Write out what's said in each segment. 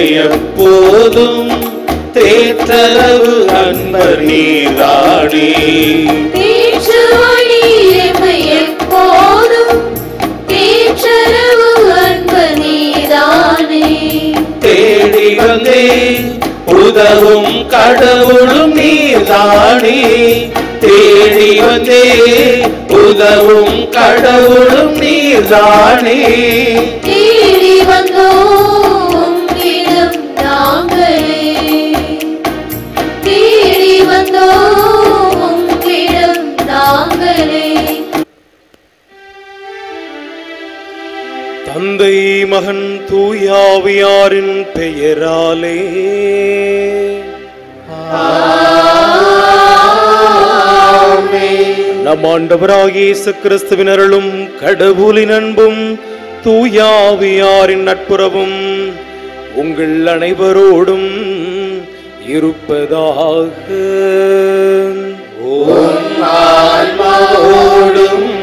எப்போதும் தேற்றரவு அன்பர் நீரானே தேற்றவழி எமை எப்போதும் தேற்றரவு அன்பு நீதானே தேடி வந்தே உதவும் கடவுளும் நீர்தானே தேடி வந்தே உதவும் கடவுளும் நீர்தானே தேடி வந்தோம் இடம் நாங்களே தேடி வந்தோம் இடம் நாங்களே தந்தை மகன் தூயாவியாரின் பெயராலே நம் ஆண்டவராகிய இயேசு கிறிஸ்துவின் அருளும் கடவுளின் அன்பும் தூயாவியாரின் நட்புறவும் உங்கள் அனைவரோடும் இருப்பதாக ஓம் ஆன்மாவோடும்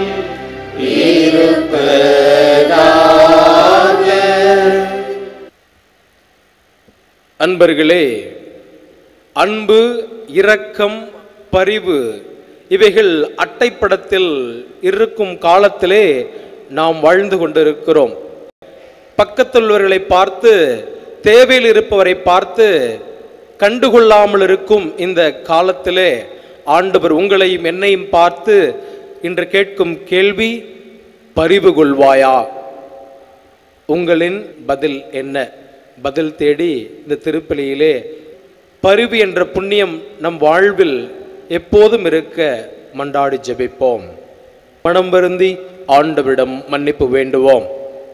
அன்பர்களே அன்பு இரக்கம் பரிவு இவைகள் அட்டைப்படத்தில் இருக்கும் காலத்திலே நாம் வாழ்ந்து கொண்டிருக்கிறோம் பக்கத்துள்ளவர்களை பார்த்து தேவையில் இருப்பவரை பார்த்து கண்டுகொள்ளாமல் இருக்கும் இந்த காலத்திலே ஆண்டவர் உங்களையும் என்னையும் பார்த்து இன்று கேட்கும் கேள்வி பரிவு கொள்வாயா உங்களின் பதில் என்ன பதில் தேடி இந்த திருப்பலியிலே பரிவு என்ற புண்ணியம் நம் வாழ்வில் எப்போதும் இருக்க மண்டாடி ஜெபிப்போம் மனம் வருந்தி ஆண்டவரிடம் மன்னிப்பு வேண்டுவோம்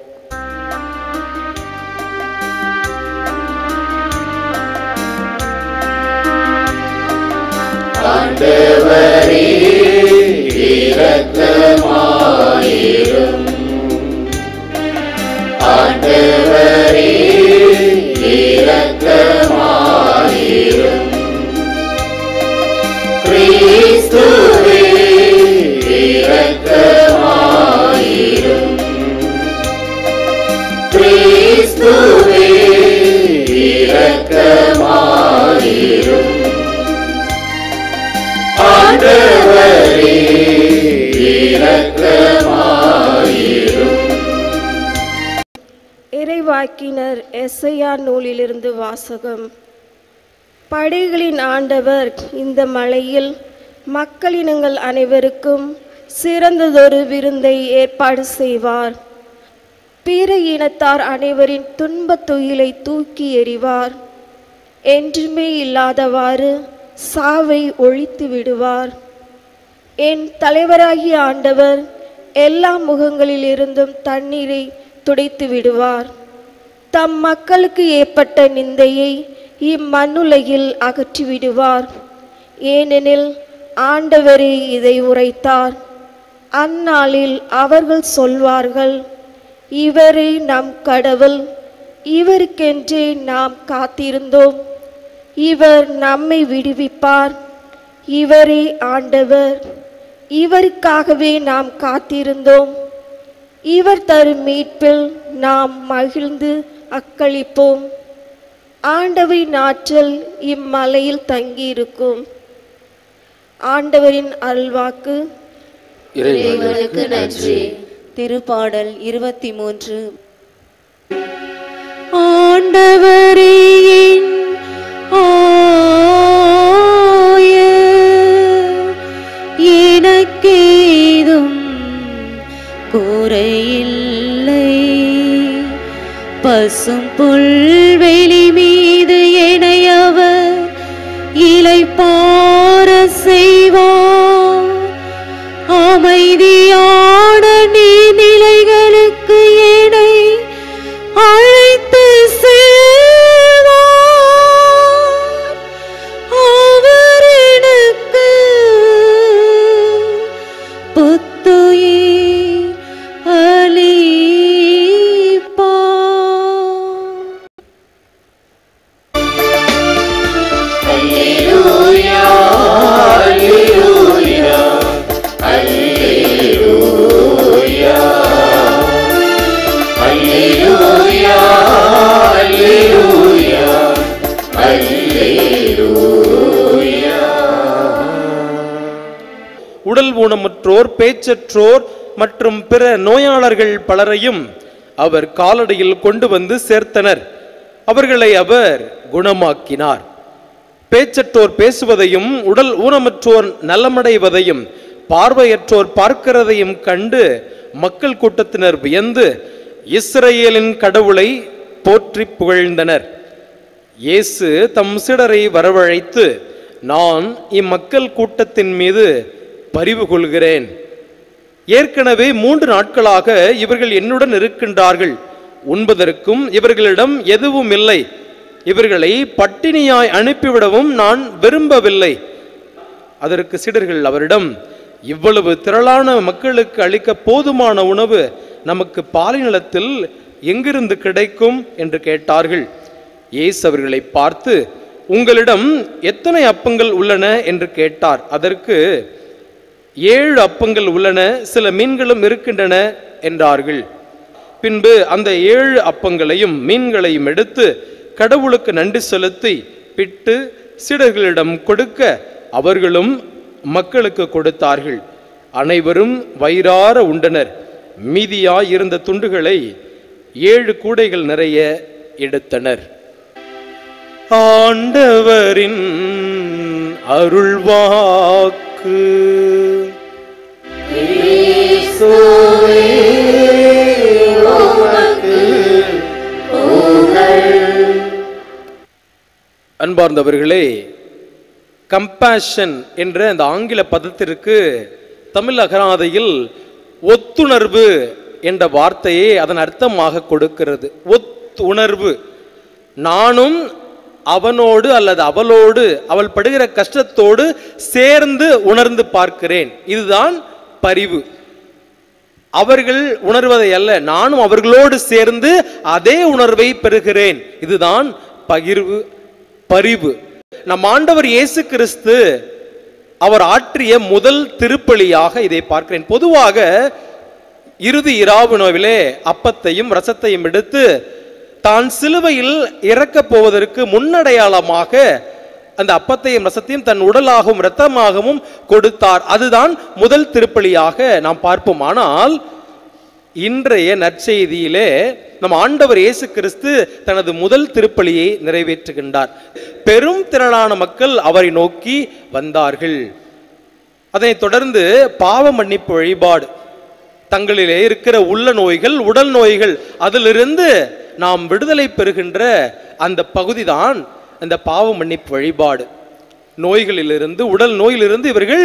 இறைவாக்கினர் எஸ்ஐயா நூலிலிருந்து வாசகம் படைகளின் ஆண்டவர் இந்த மலையில் மக்களினங்கள் அனைவருக்கும் சிறந்ததொரு விருந்தை ஏற்பாடு செய்வார் பிற இனத்தார் அனைவரின் துன்பத் துயிலை தூக்கி எறிவார் என்றுமே இல்லாதவாறு சாவை ஒழித்து விடுவார் என் தலைவராகிய ஆண்டவர் எல்லா முகங்களிலிருந்தும் தண்ணீரை துடைத்து விடுவார் தம் மக்களுக்கு ஏற்பட்ட நிந்தையை இம்மண்ணுலகில் அகற்றி விடுவார் ஏனெனில் ஆண்டவரே இதை உரைத்தார் அந்நாளில் அவர்கள் சொல்வார்கள் இவரே நம் கடவுள் இவருக்கென்றே நாம் காத்திருந்தோம் இவர் நம்மை விடுவிப்பார் இவரே ஆண்டவர் இவருக்காகவே நாம் காத்திருந்தோம் இவர் தரும் மீட்பில் நாம் மகிழ்ந்து அக்களிப்போம் ஆண்டவரின் ஆற்றல் இம்மலையில் தங்கியிருக்கும் ஆண்டவரின் அருள்வாக்கு இறைவனுக்கு நன்றி திருப்பாடல் இருபத்தி மூன்று ஆண்டவரே என் ஆயர், எனக்கேதும் குறையில்லை பசும் புல்வெளி மீது எனையவர் இலைப்பார செய்வார் அமைதியான நீர்நிலைகளுக்கு என்னை அழைத்து செல்வார் அவர் எனக்கு புத்துயிர் அளிப்பார் அல்லேலூயா அல்லேலூயா அல்லேலூயா உடல் ஊனமுற்றோர் பேச்சற்றோர் மற்றும் பிற நோயாளர்கள் பலரையும் அவர் காலடியில் கொண்டு வந்து சேர்த்தனர் அவர்களை அவர் குணமாக்கினார் பேச்சற்றோர் பேசுவதையும் உடல் ஊனமற்றோர் நலமடைவதையும் பார்வையற்றோர் பார்க்கிறதையும் கண்டு மக்கள் கூட்டத்தினர் வியந்து இஸ்ரவேலின் கடவுளை போற்றி புகழ்ந்தனர் இயேசு தம் சிடரை வரவழைத்து நான் இம்மக்கள் கூட்டத்தின் மீது பரிவு கொள்கிறேன் ஏற்கனவே மூன்று நாட்களாக இவர்கள் என்னுடன் இருக்கின்றார்கள் உண்பதற்கும் இவர்களிடம் எதுவும் இல்லை இவர்களை பட்டினியாய் அனுப்பிவிடவும் நான் விரும்பவில்லை அதற்கு சீடர்கள் அவரிடம் இவ்வளவு திரளான மக்களுக்கு அளிக்க போதுமான உணவு நமக்கு பாலைநிலத்தில் எங்கிருந்து கிடைக்கும் என்று கேட்டார்கள் இயேசு அவர்களை பார்த்து உங்களிடம் எத்தனை அப்பங்கள் உள்ளன என்று கேட்டார் அதற்கு ஏழு அப்பங்கள் உள்ளன சில மீன்களும் இருக்கின்றன என்றார்கள் பின்பு அந்த ஏழு அப்பங்களையும் மீன்களையும் எடுத்து கடவுளுக்கு நன்றி செலுத்தி பிட்டு சீடர்களிடம் கொடுக்க அவர்களும் மக்களுக்கு கொடுத்தார்கள் அனைவரும் வயிறார உண்டனர் மீதியாய் இருந்த துண்டுகளை ஏழு கூடைகள் நிறைய எடுத்தனர் ஆண்டவரின் அருள்வாக்கு அன்பார்ந்தவர்களே கம்பேஷன் என்ற அந்த ஆங்கில பதத்திற்கு தமிழ் அகராதையில் ஒத்துணர்வு என்ற வார்த்தையை அதன் அர்த்தமாக கொடுக்கிறது ஒத்துணர்வு நானும் அவனோடு அல்லது அவளோடு அவள் படுகிற கஷ்டத்தோடு சேர்ந்து உணர்ந்து பார்க்கிறேன் இதுதான் பரிவு அவர்கள் உணர்வதை அல்ல நானும் அவர்களோடு சேர்ந்து அதே உணர்வை பெறுகிறேன் இதுதான் பகிர்வு பரிவு நம் ஆண்டவர் இயேசு கிறிஸ்து அவர் ஆற்றிய முதல் திருப்பலியாக இதை பார்க்கிறேன் பொதுவாக இறுதி இராவு நோவிலே அப்பத்தையும் ரசத்தையும் எடுத்து தான் சிலுவையில் இறக்கப் போவதற்கு முன்னடையாளமாக அந்த அப்பத்தையும் ரசத்தையும் தன் உடலாகவும் இரத்தமாகவும் கொடுத்தார் அதுதான் முதல் திருப்பலியாக நாம் பார்ப்போம் ஆனால் இன்றைய நற்செய்தியிலே நம் ஆண்டவர் இயேசு கிறிஸ்து தனது முதல் திருப்பலியை நிறைவேற்றுகின்றார் பெரும் திரளான மக்கள் அவரை நோக்கி வந்தார்கள் அதனைத் தொடர்ந்து பாவ மன்னிப்பு வழிபாடு தங்களிலே இருக்கிற உள்ள நோய்கள் உடல் நோய்கள் அதிலிருந்து நாம் விடுதலை பெறுகின்ற அந்த பகுதிதான் அந்த பாவ மன்னிப்பு வழிபாடு நோய்களிலிருந்து உடல் நோயிலிருந்து இவர்கள்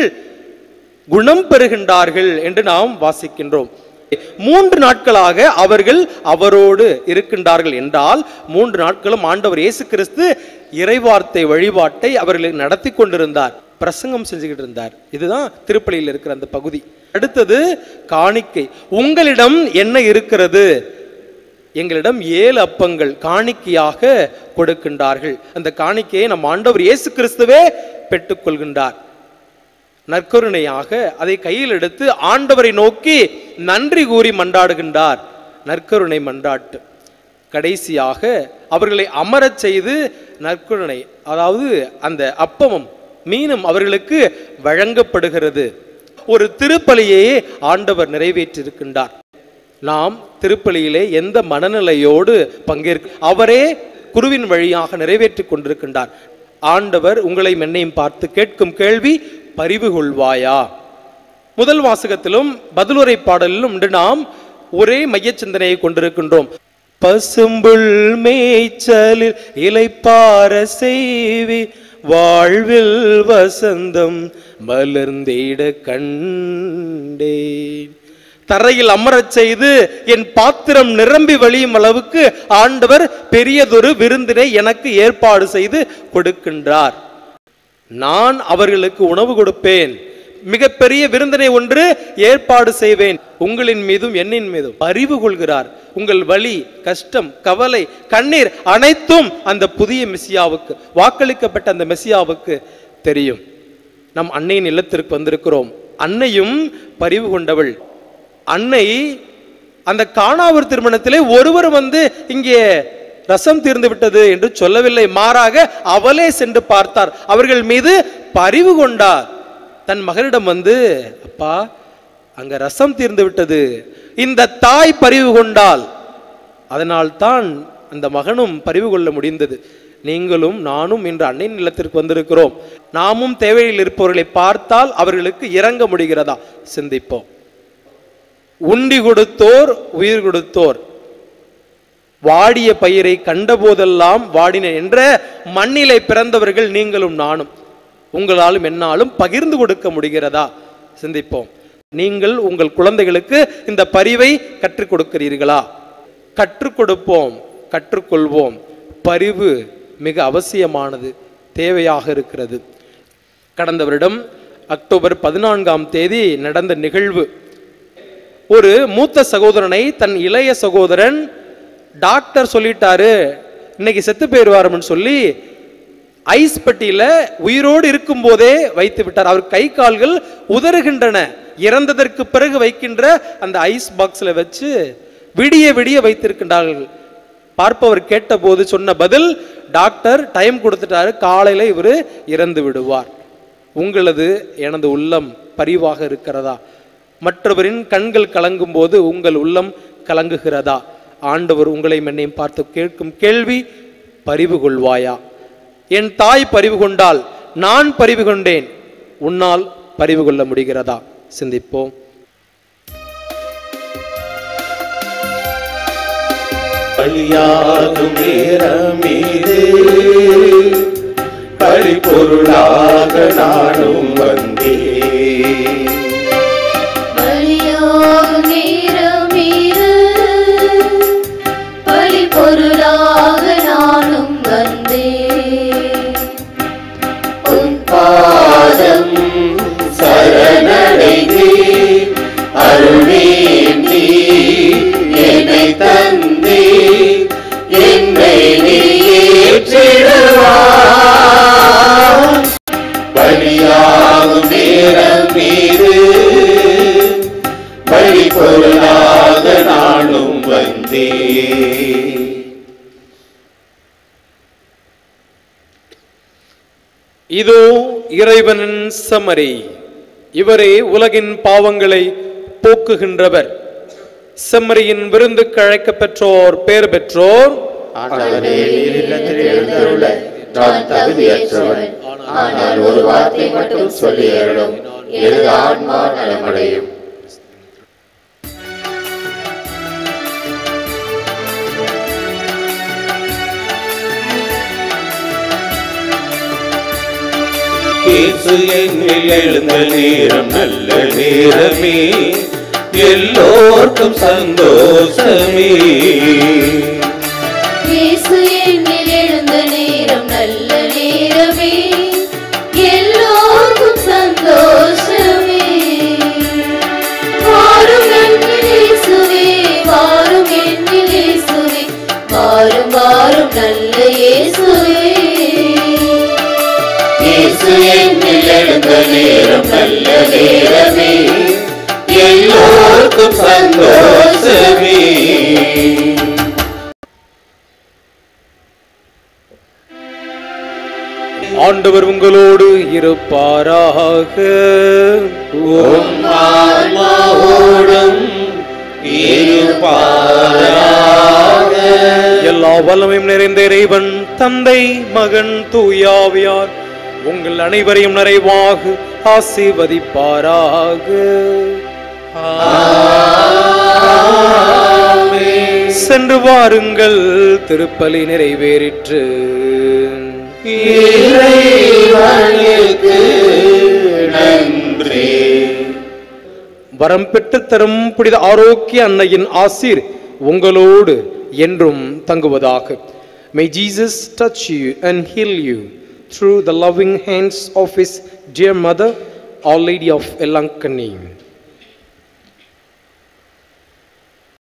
குணம் பெறுகின்றார்கள் என்று நாம் வாசிக்கின்றோம் மூன்று நாட்களாக அவர்கள் அவரோடு இருக்கின்றார்கள் என்றால் மூன்று நாட்களும் ஆண்டவர் இயேசு கிறிஸ்து இறைவார்த்தை வழிபாட்டை அவர்களுக்கு நடத்தி கொண்டிருந்தார் பிரசங்கம் செஞ்சுக்கிட்டு இருந்தார் இதுதான் திருப்பலியில் இருக்கிற அந்த பகுதி அடுத்தது காணிக்கை உங்களிடம் என்ன இருக்கிறது எங்களிடம் ஏழு அப்பங்கள் காணிக்கையாக கொடுக்கின்றார்கள் அந்த காணிக்கையை நம் ஆண்டவர் இயேசு கிறிஸ்துவே பெற்றுக்கொள்கின்றார் நற்கருணையாக அதை கையில் எடுத்து ஆண்டவரை நோக்கி நன்றி கூறி மன்றாடுகின்றார் நற்கருணை மன்றாட்டு கடைசியாக அவர்களை அமரச் செய்து நற்கருணை அதாவது அந்த அப்பமும் மீனும் அவர்களுக்கு வழங்கப்படுகிறது ஒரு திருப்பலியை ஆண்டவர் நிறைவேற்றியிருக்கின்றார் நாம் திருப்பலியிலே எந்த மனநிலையோடு பங்கேற்க அவரே குருவின் வழியாக நிறைவேற்றிக் கொண்டிருக்கின்றார் ஆண்டவர் உங்களை மென்னையும் பார்த்து கேட்கும் கேள்வி பரிவு கொள்வாயா முதல் வாசகத்திலும் பதிலுரை பாடலிலும் இன்று நாம் ஒரே மையச் சிந்தனையை கொண்டிருக்கின்றோம் பசும்புல் மேய்ச்சலில் இலைப்பார செய்வி வாழ்வில் வசந்தம் மலர்ந்திட கண்டேன் தரையில் அமரச் செய்து என் பாத்திரம் நிரம்பி வழியும் அளவுக்கு ஆண்டவர் பெரியதொரு விருந்தினை எனக்கு ஏற்பாடு செய்து கொடுக்கின்றார் நான் அவர்களுக்கு உணவு கொடுப்பேன் மிகப்பெரிய விருந்தினை ஒன்று ஏற்பாடு செய்வேன் உங்களின் மீதும் என்னின் மீதும் அறிவு கொள்கிறார் உங்கள் வலி கஷ்டம் கவலை கண்ணீர் அனைத்தும் அந்த புதிய மெசியாவுக்கு வாக்களிக்கப்பட்ட அந்த மெசியாவுக்கு தெரியும் நம் அன்னையின் இல்லத்திற்கு வந்திருக்கிறோம் அன்னையும் பரிவு கொண்டவள் அன்னை அந்த காணாவூர் திருமணத்திலே ஒருவர் வந்து இங்கே ரசம் தீர்ந்து விட்டது என்று சொல்லவில்லை மாறாக அவளே சென்று பார்த்தார் அவர்கள் மீது பரிவு கொண்டார் தன் மகனிடம் வந்து அப்பா அங்க ரசம் தீர்ந்து விட்டது இந்த தாய் பரிவு கொண்டால் அதனால் தான் அந்த மகனும் பரிவு கொள்ள முடிந்தது நீங்களும் நானும் இன்று அன்னையின் நிலத்திற்கு வந்திருக்கிறோம் நாமும் தேவையில் இருப்பவர்களை பார்த்தால் அவர்களுக்கு இறங்க முடிகிறதா சிந்திப்போம் உண்டி கொடுத்தோர் உயிர் கொடுத்தோர் வாடிய பயிரை கண்டபோதெல்லாம் வாடின என்ற மண்ணிலை பிறந்தவர்கள் நீங்களும் நானும் உங்களாலும் என்னாலும் பகிர்ந்து கொடுக்க முடிகிறதா சிந்திப்போம் நீங்கள் உங்கள் குழந்தைகளுக்கு இந்த பரிவை கற்றுக் கொடுக்கிறீர்களா கற்றுக் கொடுப்போம் கற்றுக்கொள்வோம் பரிவு மிக அவசியமானது தேவையாக இருக்கிறது கடந்த வருடம் அக்டோபர் பதினான்காம் தேதி நடந்த நிகழ்வு ஒரு மூத்த சகோதரனை தன் இளைய சகோதரன் டாக்டர் சொல்லிட்டாரு இன்னைக்கு செத்து போயிடுவாருன்னு சொல்லி ஐஸ் பெட்டியில உயிரோடு இருக்கும் போதே வைத்து விட்டார் அவர் கை கால்கள் உதறுகின்றன இறந்ததற்கு பிறகு வைக்கின்ற அந்த ஐஸ் பாக்ஸ்ல வச்சு விடிய விடிய வைத்திருக்கின்றார்கள் பார்ப்பவர் கேட்டபோது சொன்ன பதில் டாக்டர் டைம் கொடுத்துட்டாரு காலையில இவர் இறந்து விடுவார் உங்களது எனது உள்ளம் பரிவாக இருக்கிறதா மற்றவரின் கண்கள் கலங்கும் போது உங்கள் உள்ளம் கலங்குகிறதா ஆண்டவர் உங்களை என்னையும் பார்த்து கேட்கும் கேள்வி பரிவு கொள்வாயா என் தாய் பரிவு கொண்டால் நான் பரிவு கொண்டேன் உன்னால் பரிவு கொள்ள முடிகிறதா சிந்திப்போம் பலியாகும் நேரமீது பரிபொருளாக நானும் வந்தேன் பலியாகும் நேரம் இது. பலி பொருளாக நானும் வந்தேன் உன் பாதம் சரணடைந்தே அருளேந்தி என்னை தந்தே என்னை நீ ஏற்றிடுவாய் பலியாகும் நேரம் மீது பலி பொருளாக நானும் வந்தேன் இதோ இறைவனின் சமரி இவரே உலகின் பாவங்களை போக்குகின்றவர் செம்மறியின் விருந்துக்கு அழைக்கப் பெற்றோர் பேர் பெற்றோர் ஆண்டவரே நீர் இல்லத்தில் எழுந்தருள நான் தகுதியற்றவன் ஆனால் ஒரு வார்த்தை மட்டும் சொல்லி அருளும் எனது ஆன்மா நலமடையும் இயேசு என்னில் எழுந்த நேரம் நல்ல நேரமே எல்லோர்க்கும் சந்தோஷமே இயேசு என்னில் எழுந்த நேரம் நல்ல நேரமே எல்லோருக்கும் சந்தோஷமே வாரும் என்னில் இயேசுவே வாரும் என்னில் இயேசுவே வாரும் வாரும் நல்ல இயேசுவே இயேசு என்னில் எழுந்த நேரம் நல்ல நேரமே எல்லோர்க்கும் சந்தோஷமே ஆண்டவர் உங்களோடு இருப்பாராக உம் ஆன்மாவோடும் இருப்பாராக எல்லா வல்லமையும் நிறைந்த இறைவன் தந்தை மகன் தூயாவியார் உங்கள் அனைவரையும் நிறைவாக ஆசீர்வதிப்பாராக சென்று வாருங்கள் திருப்பலி நிறைவேறிற்று இறைவனுக்கு நன்றி வரம் பெற்று தரும் புனித ஆரோக்கிய அன்னையின் ஆசீர் உங்களோடு என்றும் தங்குவதாக May Jesus touch you and heal you through the loving hands of his dear mother, Our Lady of Elankani.